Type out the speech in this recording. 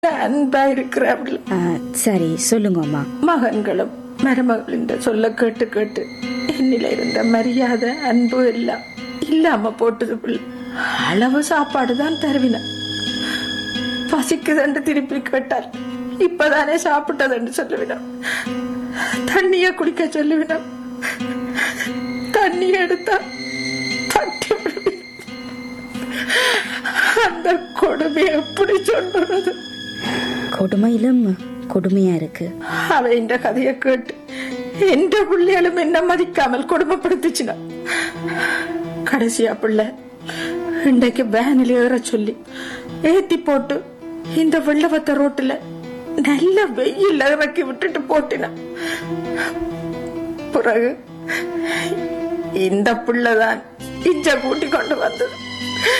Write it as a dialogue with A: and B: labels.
A: அன்பா இருக்கிறார்கள்
B: ஆ, சரி சொல்லுங்க அம்மா
A: மகன்களும் மருமகளின் சொல்ல கேட்டு கேட்டு என்னில இருந்த மரியாதை அன்பு எல்லாம் இல்லாம போட்டது பிள்ளை அளவு சாப்பாடு தான் தருவின பசிக்குதுன்னு திருப்பி கேட்டால் இப்பதானே சாப்பிட்டதுன்னு சொல்லுவினோம் தண்ணிய குடிக்க சொல்லுவினோம் தண்ணி எடுத்தா தட்டி விடுவினோம். அந்த கொடுமை எப்படி சொல்றது
B: கொடுமையிலும் கொடுமையா இருக்கு
A: அவ இந்த கதையை கேட்டு எந்த பிள்ளைகளும் என்ன மதிக்காமல் கொடுமைப்படுத்துச்சுனா கடைசியா பிள்ளை இன்றைக்கு வேனில் ஏற சொல்லி ஏத்தி போட்டு இந்த வெள்ளவத்த ரோட்டுல நல்ல வெயில் இறக்கி விட்டுட்டு போட்டினான் பிறகு இந்த பிள்ளைதான் இஞ்ச கூட்டி கொண்டு வந்தது